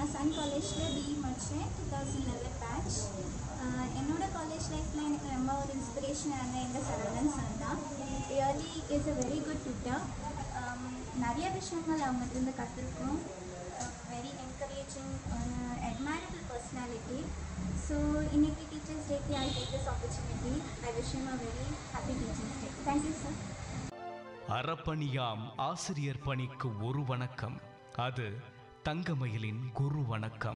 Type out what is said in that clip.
நான் சன் காலேஜில் பிஇ முடித்தேன் டூ தௌசண்ட் லெவன் பேட்ச் என்னோட காலேஜ் லைஃப்பில் எனக்கு ரொம்ப ஒரு இன்ஸ்பிரேஷனாக இருந்த எங்கள் சரவணன் சார் தான் really is a very good twitter நிறைய விஷயங்கள் அவங்ககிட்ட இருந்து கற்றுருக்கோம் very encouraging admirable personality so இன்னைக்கு டீச்சர்ஸ் டேக்கு I take this opportunity I wish you a very happy teachers day thank you sir அறப்பணியாம் ஆசிரியர் பணிக்கு ஒரு வணக்கம் அது தங்கமயிலின் குரு வணக்கம்